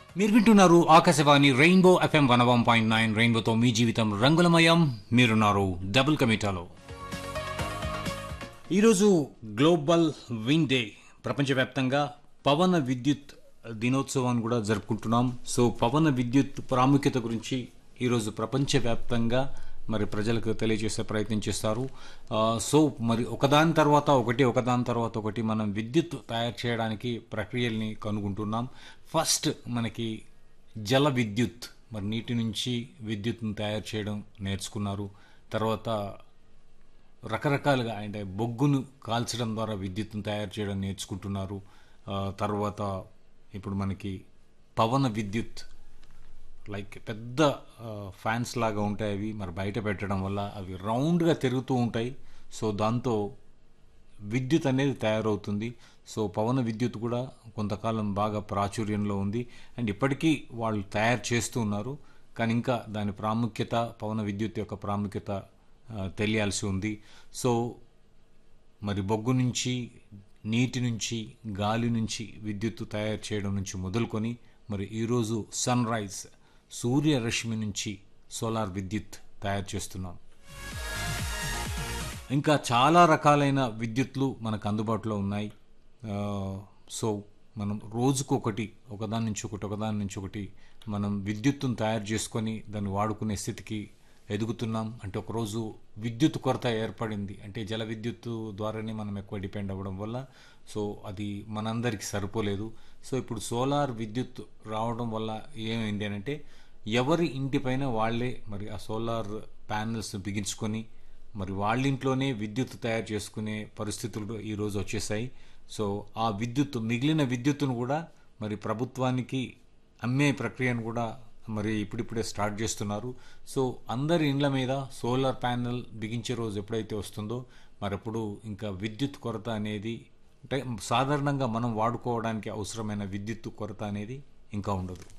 మీరు వింటున్నారు Akashvani rainbow FM one one point nine రెయిన్బోతో మీ జీవితం రంగులమయం మీరున్నారు డబుల్ కమిటాలో ఈరోజు గ్లోబల్ విండ్ డే ప్రపంచవ్యాప్తంగా పవన విద్యుత్ దినోత్సవాన్ని కూడా జరుపుకుంటున్నాం సో పవన విద్యుత్ ప్రాముఖ్యత గురించి ఈరోజు ప్రపంచవ్యాప్తంగా మరి ప్రజలకు తెలియజేసే ప్రయత్నం చేస్తారు ఆ, సో మరి ఒకదాని తర్వాత ఒకటి ఒకదాని తర్వాత ఒకటి మనం విద్యుత్ తయారు చేయడానికి ప్రక్రియల్ని కనుగొంటున్నాం ఫస్ట్ మనకి జల విద్యుత్ మరి నీటి నుంచి విద్యుత్ను తయారు చేయడం నేర్చుకున్నారు తర్వాత రకరకాలుగా అంటే బొగ్గును కాల్చడం ద్వారా విద్యుత్తును తయారు చేయడం నేర్చుకుంటున్నారు ఆ, తర్వాత ఇప్పుడు మనకి పవన విద్యుత్ లైక్ పెద్ద ఫ్యాన్స్ లాగా ఉంటాయి అవి మరి బయట పెట్టడం వల్ల అవి రౌండ్గా తిరుగుతూ ఉంటాయి సో దాంతో విద్యుత్ అనేది తయారవుతుంది సో పవన విద్యుత్ కూడా కొంతకాలం బాగా ప్రాచుర్యంలో ఉంది అండ్ ఇప్పటికీ వాళ్ళు తయారు చేస్తూ ఉన్నారు కానీ ఇంకా దాని ప్రాముఖ్యత పవన విద్యుత్ యొక్క ప్రాముఖ్యత ఆ, తెలియాల్సి ఉంది సో మరి బొగ్గు నుంచి నీటి నుంచి గాలి నుంచి విద్యుత్తు తయారు చేయడం నుంచి మొదలుకొని మరి ఈరోజు సన్ రైజ్ సూర్యరశ్మి నుంచి సోలార్ విద్యుత్ తయారు చేస్తున్నాం ఇంకా చాలా రకాలైన విద్యుత్లు మనకు అందుబాటులో ఉన్నాయి ఆ, సో మనం రోజుకొకటి ఒకదాని నుంచి ఒకటి ఒకదాని నుంచి ఒకటి మనం విద్యుత్తును తయారు చేసుకొని దాన్ని వాడుకునే స్థితికి ఎదుగుతున్నాం అంటే ఒకరోజు విద్యుత్ కొరత ఏర్పడింది అంటే జల విద్యుత్తు ద్వారానే మనం ఎక్కువ డిపెండ్ అవ్వడం వల్ల సో అది మనందరికీ సరిపోలేదు సో ఇప్పుడు సోలార్ విద్యుత్ రావడం వల్ల ఏమైంది అని అంటే ఎవరి ఇంటిపైన వాళ్ళే మరి ఆ సోలార్ ప్యానల్స్ బిగించుకొని మరి వాళ్ళ ఇంట్లోనే విద్యుత్ తయారు చేసుకునే పరిస్థితులు ఈరోజు వచ్చేసాయి సో ఆ విద్యుత్ మిగిలిన విద్యుత్తును కూడా మరి ప్రభుత్వానికి అమ్మే ప్రక్రియను కూడా మరి ఇప్పుడిప్పుడే స్టార్ట్ చేస్తున్నారు సో అందరి ఇండ్ల మీద సోలార్ ప్యానెల్ బిగించే రోజు ఎప్పుడైతే వస్తుందో మరి అప్పుడు ఇంకా విద్యుత్ కొరత అనేది అంటే సాధారణంగా మనం వాడుకోవడానికి అవసరమైన విద్యుత్ కొరత అనేది ఇంకా ఉండదు